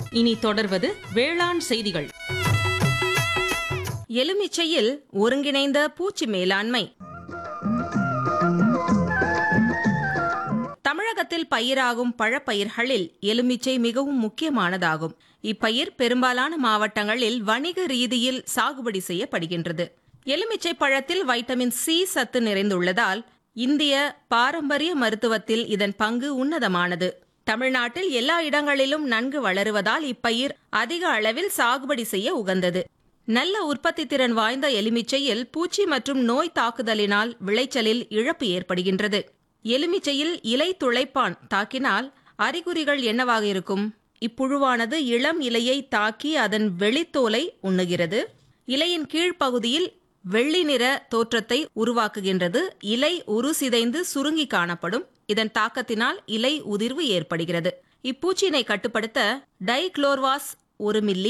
இனி தொடர்வது வேளாண் செய்திகள் எலுமிச்சையில் ஒருங்கிணைந்த பூச்சி மேலாண்மை தமிழகத்தில் பயிராகும் பழப்பயிர்களில் எலுமிச்சை மிகவும் முக்கியமானதாகும் இப்பயிர் பெரும்பாலான மாவட்டங்களில் வணிக ரீதியில் சாகுபடி செய்யப்படுகின்றது எலுமிச்சை பழத்தில் வைட்டமின் சி சத்து நிறைந்துள்ளதால் இந்திய பாரம்பரிய மருத்துவத்தில் இதன் பங்கு உன்னதமானது தமிழ்நாட்டில் எல்லா இடங்களிலும் நன்கு வளருவதால் இப்பயிர் அதிக அளவில் சாகுபடி செய்ய உகந்தது நல்ல உற்பத்தி திறன் வாய்ந்த எலுமிச்சையில் பூச்சி மற்றும் நோய் தாக்குதலினால் விளைச்சலில் இழப்பு ஏற்படுகின்றது எலுமிச்சையில் இலை துளைப்பான் தாக்கினால் அறிகுறிகள் என்னவாக இருக்கும் இப்புழுவானது இளம் இலையை தாக்கி அதன் வெளித்தோலை உண்ணுகிறது இலையின் கீழ்ப்பகுதியில் வெள்ளி நிற தோற்றத்தை உருவாக்குகின்றது இலை உரு சிதைந்து சுருங்கி காணப்படும் இதன் தாக்கத்தினால் இலை உதிர்வு ஏற்படுகிறது இப்பூச்சியினை கட்டுப்படுத்த டைக்ளோர்வாஸ் ஒரு மில்லி